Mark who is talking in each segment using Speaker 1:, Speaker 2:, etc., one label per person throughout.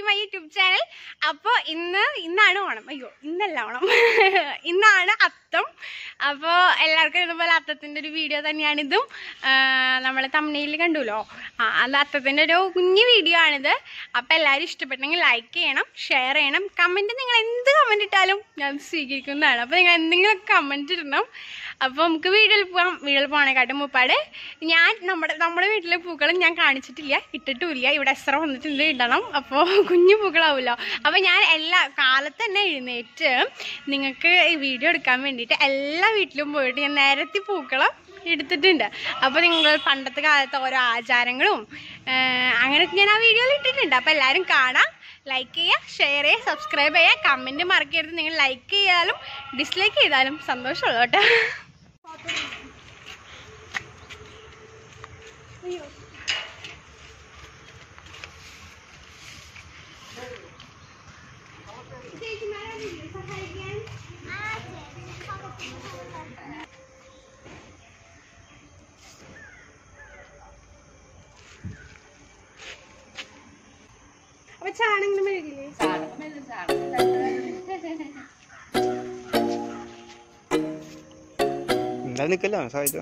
Speaker 1: My YouTube channel അപ്പോൾ ഇന്ന് ഇന്നാണ് ഓണം അയ്യോ ഇന്നല്ല ഓണം ഇന്നാണ് അത്തം അപ്പോൾ എല്ലാവർക്കും ഇതുപോലെ അത്തത്തിൻ്റെ ഒരു വീഡിയോ തന്നെയാണിതും നമ്മൾ തമിഴിൽ കണ്ടുല്ലോ ആ അത് അത്തത്തിൻ്റെ ഒരു കുഞ്ഞു വീഡിയോ ആണിത് അപ്പോൾ എല്ലാവരും ഇഷ്ടപ്പെട്ടെങ്കിൽ ലൈക്ക് ചെയ്യണം ഷെയർ ചെയ്യണം കമൻറ്റ് നിങ്ങൾ എന്ത് കമൻറ്റ് ഇട്ടാലും ഞാൻ സ്വീകരിക്കുന്നതാണ് അപ്പോൾ നിങ്ങൾ എന്തെങ്കിലും കമൻറ്റ് ഇടണം അപ്പോൾ നമുക്ക് വീഡിയോയിൽ പോകാം വീഡിയോയിൽ പോകണേക്കാട്ടും മുപ്പാട് ഞാൻ നമ്മുടെ നമ്മുടെ വീട്ടിലെ പൂക്കളും ഞാൻ കാണിച്ചിട്ടില്ല ഇട്ടിട്ടുമില്ല ഇവിടെ എത്ര വന്നിട്ടുണ്ട് ഇടണം അപ്പോൾ കുഞ്ഞു പൂക്കളാവുമല്ലോ അപ്പോൾ ഞാൻ എല്ലാ കാലത്ത് തന്നെ എഴുന്നേറ്റ് നിങ്ങൾക്ക് ഈ വീഡിയോ എടുക്കാൻ വേണ്ടിയിട്ട് എല്ലാ വീട്ടിലും പോയിട്ട് ഞാൻ നേരത്തെ പൂക്കളം എടുത്തിട്ടുണ്ട് അപ്പോൾ നിങ്ങൾ പണ്ടത്തെ കാലത്തെ ഓരോ ആചാരങ്ങളും ആഹ് അങ്ങനെയൊക്കെ ഞാൻ ആ വീഡിയോയിൽ ഇട്ടിട്ടുണ്ട് അപ്പോൾ എല്ലാവരും കാണാം ലൈക്ക് ചെയ്യുക ഷെയർ ചെയ്യുക സബ്സ്ക്രൈബ് ചെയ്യുക കമൻറ്റ് മറക്കരുത് നിങ്ങൾ ലൈക്ക് ചെയ്താലും ഡിസ്ലൈക്ക് ചെയ്താലും സന്തോഷമുള്ളൂ കേട്ടോ അപ്പൊ ചാണകം മെഴുകില്ലേ
Speaker 2: എന്താ നിക്കല്ലോ സഹായിച്ചോ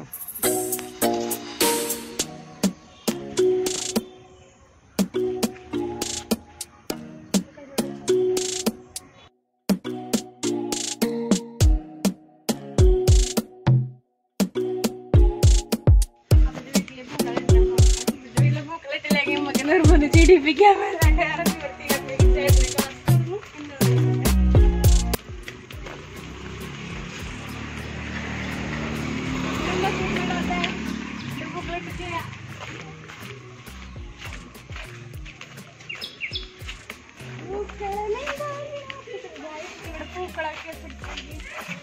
Speaker 1: പൂക്കളിട്ടില്ലെങ്കിൽ നമുക്ക് നിർബന്ധിച്ച് ഇടിപ്പിക്കാൻ വല്ലാണ്ട് വേറെ നിവൃത്തിയില്ല. പിന്നെ ചേട്ടനെ കാണിച്ചു. എന്താ പറയുക? എന്താ പൂക്കളിടാത്തെ? ഒരു പൂക്കളിട്ടിട്ടില്ല. ഇവിടെ പൂക്കളൊക്കെ പിടിച്ചിരിക്കും.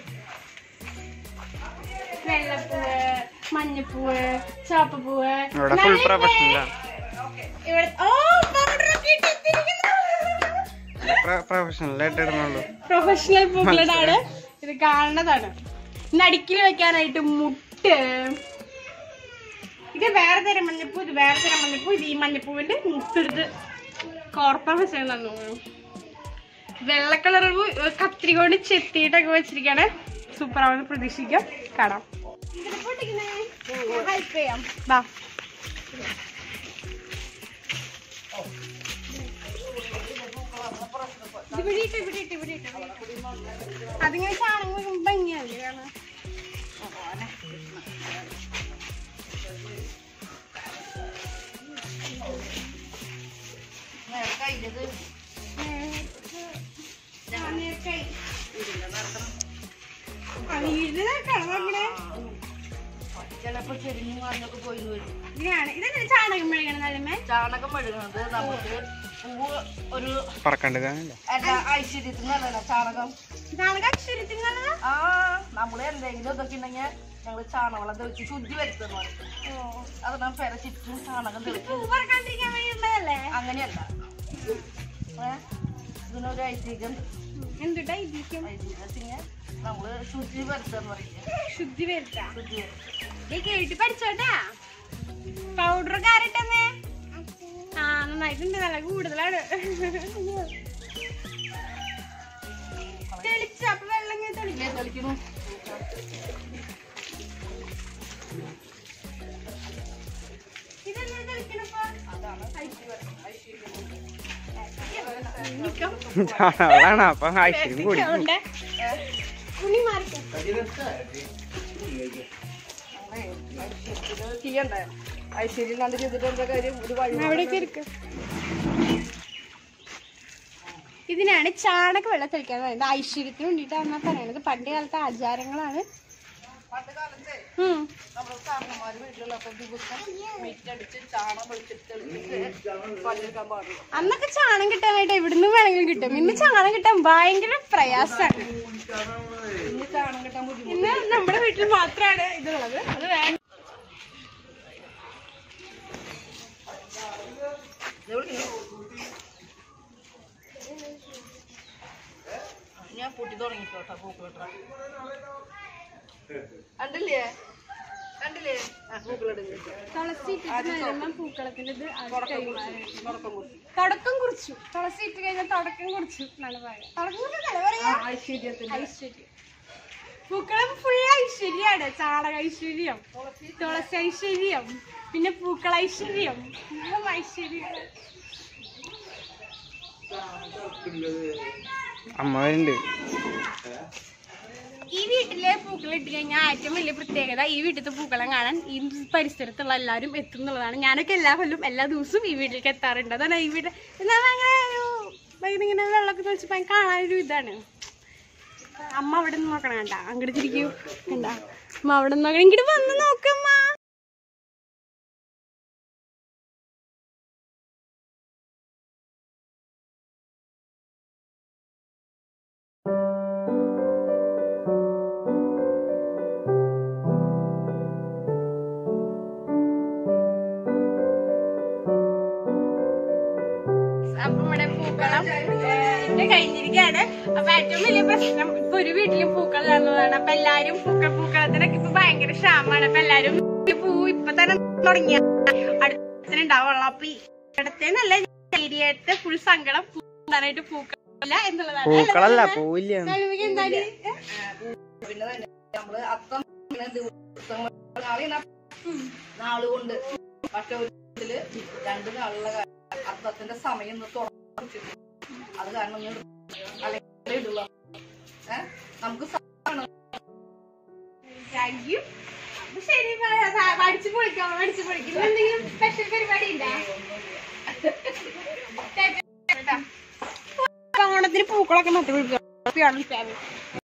Speaker 1: വെള്ളപ്പൂവ് മഞ്ഞപ്പൂവ് ചുവപ്പൂവ്
Speaker 2: ഇവിടെ ഫുൾ പ്രൊഫഷണലാണ്
Speaker 1: ഇവിടെ ഓ പൗഡർ ഒക്കെ ഇട്ടിരിക്കുന്നു
Speaker 2: പ്രൊഫഷണലായിട്ട് ഇടുന്നുള്ളൂ
Speaker 1: പ്രൊഫഷണൽ പൂക്കളാണ് ഇത് കാണുന്നതാണ് നടുക്കിൽ വെക്കാനായിട്ട് മുട്ട് ഇത് വേറെ തരം മഞ്ഞപ്പൂ ഇത് വേറെ തരം മഞ്ഞപ്പൂ ഇത് ഈ മഞ്ഞപ്പൂവിന്റെ മുട്ടെടുത്ത് കോർത്താൻ വെച്ചാൽ തോന്നുന്നു വെള്ള കളർ കത്തിരി കൊണ്ട് ചെത്തിയിട്ടൊക്കെ വെച്ചിരിക്കാണ് സൂപ്പർ ആവുന്ന പ്രതീക്ഷിക്കാം കാണാം ഹെൽപ്പ് ചെയ്യാം ബാ ഇവിടെ ഇട്ട് ഇവിടെ ഇട്ട് ഇവിടെ ഇട്ട് അതിങ്ങനെ ചാണകം ഭംഗിയാവില്ലേ കാണാൻ
Speaker 3: ചിലപ്പോ ചെരിഞ്ഞു മറിഞ്ഞൊക്കെ പോയി വരും
Speaker 1: ഇങ്ങനെയാണ് ഇതെങ്ങനെ ചാണകം മെഴുകണം നല്ലമേ
Speaker 3: ചാണകം മെഴുകുന്നത് നമുക്ക് പൂവ് ഒരു
Speaker 2: പറക്കണ്ടതാണല്ലോ
Speaker 3: അല്ല ഐശ്വര്യത്തിന് നല്ലതല്ല ചാണകം
Speaker 1: ചാണകം അക്ഷരത്തിന് നല്ലതാ
Speaker 3: ആ നമ്മള് എന്തെങ്കിലും ഇതൊക്കെ ഉണ്ടെങ്കിൽ ഞങ്ങള് ചാണകവെള്ളം തെളിച്ച് ശുദ്ധി വരുത്തുന്നു അത് നാം പെര ചുറ്റും ചാണകം തെളിച്ച്
Speaker 1: പൂ പറക്കാണ്ടിരിക്കാൻ വേണ്ടിയുള്ളതല്ലേ
Speaker 3: അങ്ങനെയല്ല ഏ? ഇതിനൊരു ഐതിഹ്യം
Speaker 1: എന്തുട്ടാ ഇതിക്കും
Speaker 3: ഐതിഹ്യത്തിന് നമ്മള് ശുദ്ധി വരുത്തുക പറയും
Speaker 1: ശുദ്ധി വരുത്താ
Speaker 3: ശുദ്ധി വരുത്തുക
Speaker 1: നീ കേട്ടി പഠിച്ചോട്ടാ പൗഡർ കാരട്ടമ്മേ ആ നന്നായിട്ടുണ്ട് നല്ല കൂടുതലാണ് തെളിച്ച അപ്പൊ വെള്ളം ഇങ്ങനെ തെളിക്കും
Speaker 3: ഇല്ലേ തെളിക്കുന്നു
Speaker 1: ഇതെന്താ തെളിക്കണപ്പോ
Speaker 3: അതാണ് ഐശ്വര്യം ഐശ്വര്യം
Speaker 1: നിക്കാം.
Speaker 2: അതാണ് അപ്പൊ ഐശ്വര്യം കൂടി
Speaker 1: ഉണ്ട്. തുണി മാറിക്കോ.
Speaker 3: ഐശ്വര്യത്തിന് ചെയ്യണ്ടേ ഐശ്വര്യം കണ്ട് ചെയ്തിട്ട് എന്താ കാര്യം ഒരു വഴി
Speaker 1: അവിടേക്ക് ഇരിക്ക്. ഇതിനാണ് ചാണക വെള്ളം തെളിക്കാൻ പറയുന്നത് ഐശ്വര്യത്തിന് വേണ്ടിയിട്ടാണ് പറയണത് പണ്ട് കാലത്തെ ആചാരങ്ങളാണ്
Speaker 3: പണ്ട് കാലത്തെ
Speaker 1: ഉം.
Speaker 3: നമ്മുടെ കാരണന്മാര് വീട്ടിലുള്ളപ്പോ ദിവസം മിറ്റടിച്ച് ചാണം വെളിച്ചിട്ട് തെളിച്ചിട്ട് പല്ലെടുക്കാൻ പാടില്ല
Speaker 1: അന്നൊക്കെ ചാണം കിട്ടാനായിട്ട് എവിടുന്ന് വേണമെങ്കിലും കിട്ടും ഇന്ന് ചാണം കിട്ടാൻ ഭയങ്കര പ്രയാസമാണ്
Speaker 3: ഇന്ന് ചാണം കിട്ടാൻ ബുദ്ധിമുട്ട്
Speaker 1: ഇന്ന് നമ്മുടെ വീട്ടിൽ മാത്രമാണ് ഇതുള്ളത് അത് വേണ്ട
Speaker 3: ഞാൻ പൊട്ടി തുടങ്ങിക്കോട്ടെ പൂക്കളോട്ടാ കണ്ടില്ലേ കണ്ടില്ലേ ആ പൂക്കളിടുന്നു
Speaker 1: തുളസി ഇട്ടിട്ട് നേരുമ്പം പൂക്കളത്തിന്റെ ഇത് അവിടെ കൈമാറും.
Speaker 3: തുടക്കം കുറിച്ച്
Speaker 1: തുടക്കം കുറിച്ചു തുളസി ഇട്ട് കഴിഞ്ഞാൽ തുടക്കം കുറിച്ചു എന്നാണ് പറയുക തുടക്കം കുറിച്ചല്ല പറയാ
Speaker 3: ഐശ്വര്യത്തിന്
Speaker 1: ഐശ്വര്യം പൂക്കളം ഫുൾ ഐശ്വര്യാണ് ചാണക ഐശ്വര്യം തുളസി ഐശ്വര്യം പിന്നെ പൂക്കള ഐശ്വര്യം എല്ലാം ഐശ്വര്യം
Speaker 2: അമ്മ വരുന്നുണ്ട്
Speaker 1: ഈ വീട്ടിലെ പൂക്കൾ ഇട്ട് കഴിഞ്ഞാൽ ഏറ്റവും വലിയ പ്രത്യേകത ഈ വീട്ടിലത്തെ പൂക്കളം കാണാൻ ഈ പരിസരത്തുള്ള എല്ലാവരും എത്തും എന്നുള്ളതാണ് ഞാനൊക്കെ എല്ലാ കൊല്ലം എല്ലാ ദിവസവും ഈ വീട്ടിലേക്ക് എത്താറുണ്ട് അതാണ് ഈ വീട് എന്നാൽ അങ്ങനെ ഒരു ഭയങ്കര ഇങ്ങനെ വെള്ളമൊക്കെ തെളിച്ച് ഭയങ്കര കാണാനൊരു ഇതാണ് അമ്മ അവിടെ നിന്ന് നോക്കണം കണ്ട അങ്ങോട്ട് തിരിക്കൂ കണ്ട അമ്മ അവിടെ നിന്ന് നോക്കണം ഇങ്ങോട്ട് വന്ന് നോക്കമ്മ അപ്പൊ നമ്മുടെ പൂക്കളം ഏഹ്, കഴിഞ്ഞിരിക്കുകയാണ് അപ്പൊ ഏറ്റവും വലിയ പ്രശ്നം ഇപ്പൊ ഒരു വീട്ടിലും പൂക്കൾ തന്നതാണ് അപ്പൊ എല്ലാരും പൂക്കൾ പൂക്കളത്തിനൊക്കെ ഇപ്പൊ ഭയങ്കര ക്ഷാമാണ് അപ്പൊ എല്ലാരും ഈ പൂ ഇപ്പൊ തന്നെ തുടങ്ങിയ അടുത്തുണ്ടാവുള്ളൂ അപ്പൊ ഈ ഇടത്തേന്നല്ല ഏരിയത്തെ ഫുൾ സങ്കടം പൂക്കാനായിട്ട് പൂക്കളില്ല എന്നുള്ളതാണ്
Speaker 2: പൂക്കളല്ല പൂവില്ല
Speaker 1: നലുവിക്ക് എന്താണ്
Speaker 3: പിന്നെ തന്നെ നമ്മള് അത്തം ഇങ്ങനെ ദിവസങ്ങൾ നാളെ നാള് കൊണ്ട് മറ്റേ ഒരു വീട്ടില് രണ്ട് നാളുള്ള കാര്യം അത്തത്തിന്റെ സമയം ഒന്ന് തുറന്നു അത് കാരണം ഞാൻ അല്ലെങ്കിൽ ഇടുക ഏഹ് നമുക്ക്
Speaker 1: താങ്ക് യു അപ്പൊ ശരി പഠിച്ചു പൊളിക്കാം പഠിച്ചു പൊളിക്കും എന്തെങ്കിലും സ്പെഷ്യൽ പരിപാടി ഉണ്ടോ ഓണത്തിന് പൂക്കളൊക്കെ നട്ടു പിടിപ്പിക്കാം